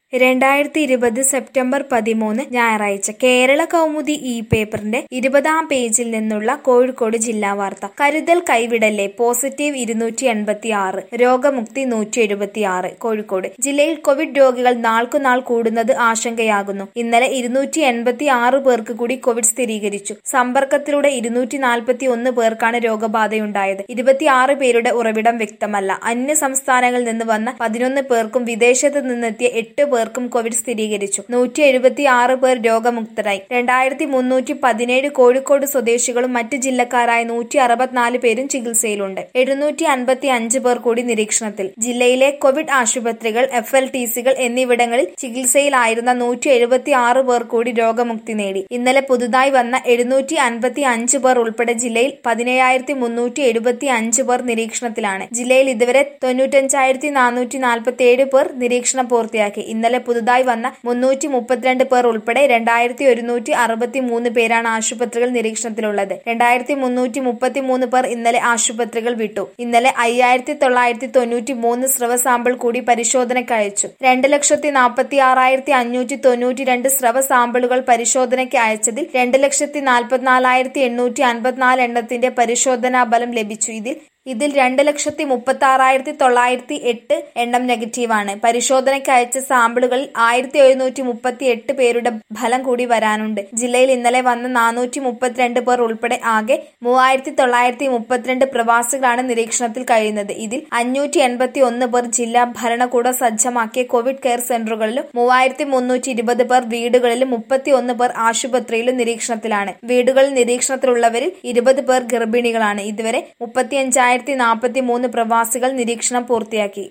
രണ്ടായിരത്തി ഇരുപത് സെപ്റ്റംബർ പതിമൂന്ന് ഞായറാഴ്ച കേരള കൗമുദി ഇ പേപ്പറിന്റെ ഇരുപതാം പേജിൽ നിന്നുള്ള കോഴിക്കോട് ജില്ലാ വാർത്ത കരുതൽ കൈവിടല്ലേ പോസിറ്റീവ് ഇരുന്നൂറ്റി എൺപത്തി ആറ് രോഗമുക്തി നൂറ്റി എഴുപത്തി ആറ് കോഴിക്കോട് ജില്ലയിൽ കോവിഡ് രോഗികൾ നാൾക്കുനാൾ കൂടുന്നത് ആശങ്കയാകുന്നു ഇന്നലെ ഇരുന്നൂറ്റി എൺപത്തി ആറ് പേർക്ക് കൂടി കോവിഡ് സ്ഥിരീകരിച്ചു സമ്പർക്കത്തിലൂടെ ഇരുന്നൂറ്റി നാൽപ്പത്തി ഒന്ന് പേർക്കാണ് രോഗബാധയുണ്ടായത് ഇരുപത്തിയാറ് പേരുടെ ഉറവിടം വ്യക്തമല്ല അന്യ സംസ്ഥാനങ്ങളിൽ നിന്ന് വന്ന പതിനൊന്ന് പേർക്കും വിദേശത്ത് നിന്നെത്തിയ എട്ട് പേർക്കും കോവിഡ് സ്ഥിരീകരിച്ചു നൂറ്റി എഴുപത്തി ആറ് പേർ രോഗമുക്തരായി രണ്ടായിരത്തി മുന്നൂറ്റി പതിനേഴ് കോഴിക്കോട് സ്വദേശികളും മറ്റ് ജില്ലക്കാരായ നൂറ്റി അറുപത്തിനാല് പേരും ചികിത്സയിലുണ്ട് എഴുന്നൂറ്റി അൻപത്തി അഞ്ച് പേർ കൂടി നിരീക്ഷണത്തിൽ ജില്ലയിലെ കോവിഡ് ആശുപത്രികൾ എഫ് എൽ ടി സികൾ എന്നിവിടങ്ങളിൽ ചികിത്സയിലായിരുന്ന നൂറ്റി എഴുപത്തി ആറ് പേർ കൂടി രോഗമുക്തി നേടി ഇന്നലെ പുതുതായി വന്ന എഴുന്നൂറ്റി അൻപത്തി അഞ്ച് പേർ ഉൾപ്പെടെ ജില്ലയിൽ പതിനേഴായിരത്തി മുന്നൂറ്റി എഴുപത്തി അഞ്ച് പേർ നിരീക്ഷണത്തിലാണ് ജില്ലയിൽ ഇതുവരെ തൊണ്ണൂറ്റഞ്ചായിരത്തി നാനൂറ്റി നാൽപ്പത്തി ഏഴ് പേർ നിരീക്ഷണം പൂർത്തിയാക്കി ഇന്നലെ പുതുതായി വന്ന മുന്നൂറ്റി മുപ്പത്തിരണ്ട് പേർ ഉൾപ്പെടെ രണ്ടായിരത്തി ഒരുന്നൂറ്റി അറുപത്തി മൂന്ന് പേരാണ് ആശുപത്രികൾ നിരീക്ഷണത്തിലുള്ളത് രണ്ടായിരത്തി മുന്നൂറ്റി മുപ്പത്തി മൂന്ന് പേർ ഇന്നലെ ആശുപത്രികൾ വിട്ടു ഇന്നലെ അയ്യായിരത്തി തൊള്ളായിരത്തി തൊണ്ണൂറ്റി മൂന്ന് സ്രവ സാമ്പിൾ കൂടി പരിശോധനയ്ക്ക് അയച്ചു രണ്ട് ലക്ഷത്തി നാൽപ്പത്തി ആറായിരത്തി അഞ്ഞൂറ്റി തൊണ്ണൂറ്റി രണ്ട് സ്രവ സാമ്പിളുകൾ പരിശോധനയ്ക്ക് അയച്ചതിൽ രണ്ട് ലക്ഷത്തി നാൽപ്പത്തിനാലായിരത്തി എണ്ണൂറ്റി അൻപത്തിനാല് എണ്ണത്തിന്റെ പരിശോധനാ ഫലം ലഭിച്ചു ഇതിൽ ഇതിൽ രണ്ട് ലക്ഷത്തി മുപ്പത്തി ആറായിരത്തി തൊള്ളായിരത്തി എട്ട് എണ്ണം നെഗറ്റീവാണ് പരിശോധനയ്ക്ക് അയച്ച സാമ്പിളുകളിൽ ആയിരത്തി എഴുന്നൂറ്റി മുപ്പത്തി എട്ട് പേരുടെ ഫലം കൂടി വരാനുണ്ട് ജില്ലയിൽ ഇന്നലെ വന്ന നാനൂറ്റി മുപ്പത്തിരണ്ട് പേർ ഉൾപ്പെടെ ആകെ മൂവായിരത്തി തൊള്ളായിരത്തി മുപ്പത്തിരണ്ട് പ്രവാസികളാണ് നിരീക്ഷണത്തിൽ കഴിയുന്നത് ഇതിൽ അഞ്ഞൂറ്റി എൺപത്തി ഒന്ന് പേർ ജില്ലാ ഭരണകൂടം സജ്ജമാക്കിയ കോവിഡ് കെയർ സെന്ററുകളിലും മൂവായിരത്തി മുന്നൂറ്റി ഇരുപത് പേർ വീടുകളിലും മുപ്പത്തി ഒന്ന് പേർ ആശുപത്രിയിലും നിരീക്ഷണത്തിലാണ് വീടുകളിൽ നിരീക്ഷണത്തിലുള്ളവരിൽ ഇരുപത് പേർ ഗർഭിണികളാണ് ഇതുവരെ മുപ്പത്തിയഞ്ചായിരത്തി നാൽപ്പത്തി മൂന്ന് പ്രവാസികൾ നിരീക്ഷണം പൂർത്തിയാക്കി